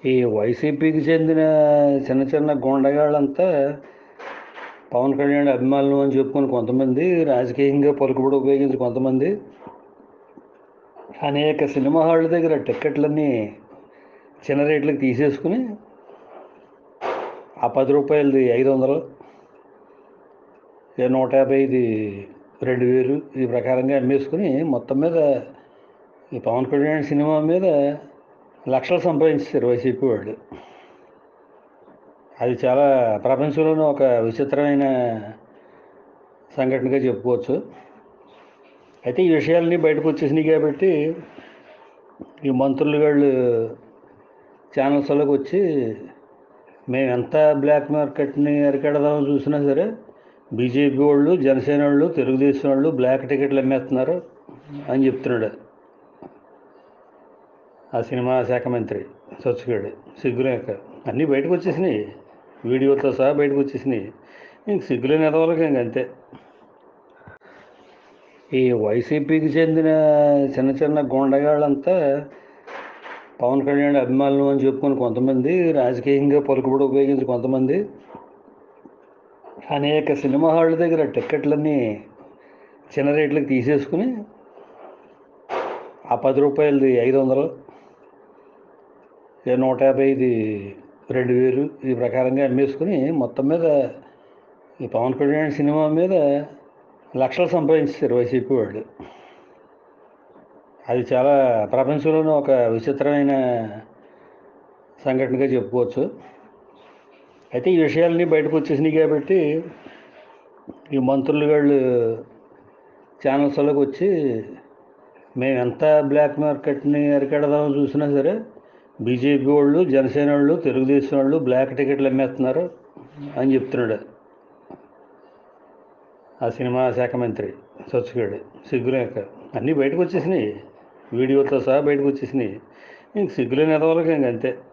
ఈ వైసీపీకి చెందిన చిన్న చిన్న గుండగాళ్ళంతా పవన్ కళ్యాణ్ అభిమానులు అని చెప్పుకొని కొంతమంది రాజకీయంగా పలుకుబడి ఉపయోగించి కొంతమంది అనేక సినిమా హాళ్ళ దగ్గర టిక్కెట్లన్నీ చిన్న రేట్లకు తీసేసుకుని ఆ పది రూపాయలది ఐదు వందలు ఏ నూట యాభైది రెండు వేలు ఈ ప్రకారంగా అమ్మేసుకుని మొత్తం మీద ఈ పవన్ కళ్యాణ్ సినిమా మీద లక్షలు సంపాదించారు వైసీపీ వాళ్ళు అది చాలా ప్రపంచంలోనే ఒక విచిత్రమైన సంఘటనగా చెప్పుకోవచ్చు అయితే ఈ విషయాలన్నీ బయటకు వచ్చేసినాయి కాబట్టి ఈ మంత్రులు వాళ్ళు ఛానల్స్లోకి వచ్చి మేము ఎంత బ్లాక్ మార్కెట్ని అరికెడదామని చూసినా సరే బీజేపీ వాళ్ళు జనసేన వాళ్ళు తెలుగుదేశం వాళ్ళు బ్లాక్ టికెట్లు అమ్మేస్తున్నారు అని చెప్తున్నాడు ఆ సినిమా శాఖ మంత్రి సొచ్చుగాడు సిగ్గులేక అన్నీ బయటకు వచ్చేసినాయి వీడియోతో సహా బయటకు వచ్చేసినాయి ఇంక సిగ్గులేని ఎదవలకి ఇంక అంతే ఈ వైసీపీకి చెందిన చిన్న చిన్న గుండగాళ్ళంతా పవన్ కళ్యాణ్ అభిమానులు అని చెప్పుకొని కొంతమంది రాజకీయంగా పలుకుబడి ఉపయోగించి కొంతమంది అనేక సినిమా హాళ్ళ దగ్గర టిక్కెట్లన్నీ చిన్న రేట్లకు తీసేసుకుని ఆ పది రూపాయలది ఐదు వందలు ఏ నూట యాభైది రెండు వేలు ఈ ప్రకారంగా అమ్మేసుకుని మొత్తం మీద ఈ పవన్ కళ్యాణ్ సినిమా మీద లక్షలు సంపాదించారు వైసీపీ వాళ్ళు అది చాలా ప్రపంచంలోనే ఒక విచిత్రమైన సంఘటనగా చెప్పుకోవచ్చు అయితే ఈ విషయాలన్నీ బయటకు వచ్చేసినాయి కాబట్టి ఈ మంత్రులు వాళ్ళు ఛానల్స్లోకి వచ్చి మేము ఎంత బ్లాక్ మార్కెట్ని అరికెడదామని చూసినా సరే బీజేపీ వాళ్ళు జనసేన వాళ్ళు తెలుగుదేశం వాళ్ళు బ్లాక్ టికెట్లు అమ్మేస్తున్నారు అని చెప్తున్నాడు ఆ సినిమా శాఖ మంత్రి సొచ్చుగాడు సిగ్గులేక అన్నీ బయటకు వచ్చేసినాయి వీడియోతో సహా బయటకు వచ్చేసినాయి ఇంక సిగ్గులేని ఎదవలకి ఇంక అంతే